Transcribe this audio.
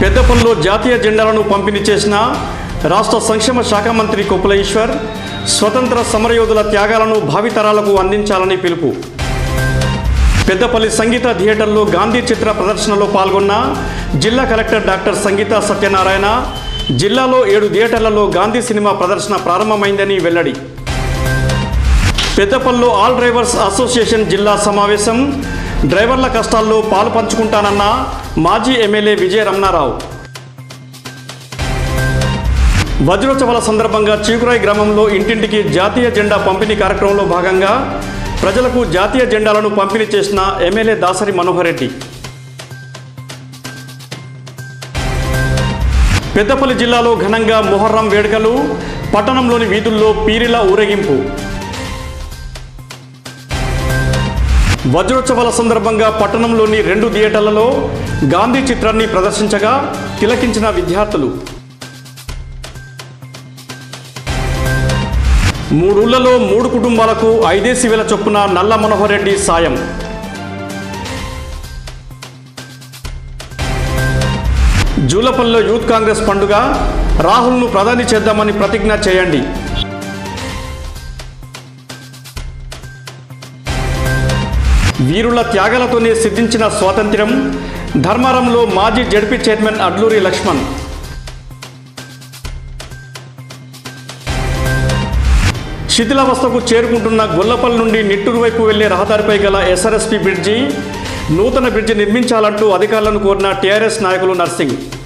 పెద్దపల్లిలో జాతీయ జెండాలను పంపిణీ చేసిన రాష్ట్ర సంక్షేమ శాఖ మంత్రి కొప్పుల ఈశ్వర్ స్వతంత్ర సమరయోధుల త్యాగాలను భావితరాలకు అందించాలని పిలుపు పెద్దపల్లి సంగీత థియేటర్లో గాంధీ చిత్ర ప్రదర్శనలో పాల్గొన్న జిల్లా కలెక్టర్ డాక్టర్ సంగీత సత్యనారాయణ జిల్లాలో ఏడు థియేటర్లలో గాంధీ సినిమా ప్రదర్శన ప్రారంభమైందని వెల్లడి పెద్దపల్లిలో ఆల్ డ్రైవర్స్ అసోసియేషన్ జిల్లా సమావేశం డ్రైవర్ల కష్టాల్లో పాలు పంచుకుంటానన్న మాజీ ఎమ్మెల్యే విజయ రమణారావు వజ్రోత్సవాల సందర్భంగా చీకురాయి గ్రామంలో ఇంటింటికి జాతీయ జెండా పంపిణీ కార్యక్రమంలో భాగంగా ప్రజలకు జాతీయ జెండాలను పంపిణీ చేసిన ఎమ్మెల్యే దాసరి మనోహర్ రెడ్డి పెద్దపల్లి జిల్లాలో ఘనంగా మొహర్రం వేడుకలు పట్టణంలోని వీధుల్లో పీరిల ఊరేగింపు వజ్రోత్సవాల సందర్భంగా పట్టణంలోని రెండు థియేటర్లలో గాంధీ చిత్రాన్ని ప్రదర్శించగా తిలకించిన విద్యార్థులు మూడూళ్లలో మూడు కుటుంబాలకు ఐదేసి వేల చొప్పున నల్ల మనోహర్ రెడ్డి సాయం జూలపల్లిలో యూత్ కాంగ్రెస్ పండుగ రాహుల్ను ప్రధాని చేద్దామని ప్రతిజ్ఞ చేయండి వీరుల త్యాగాలతోనే సిద్ధించిన స్వాతంత్ర్యం ధర్మారంలో మాజీ జడ్పీ చైర్మన్ అడ్లూరి లక్ష్మణ్ శిథిలావస్థకు చేరుకుంటున్న గొల్లపల్లి నుండి నిట్టూరు వైపు వెళ్లే రహదారిపై గల ఎస్ఆర్ఎస్పి బ్రిడ్జి నూతన బ్రిడ్జి నిర్మించాలంటూ అధికారులను కోరిన టీఆర్ఎస్ నాయకులు నర్సింగ్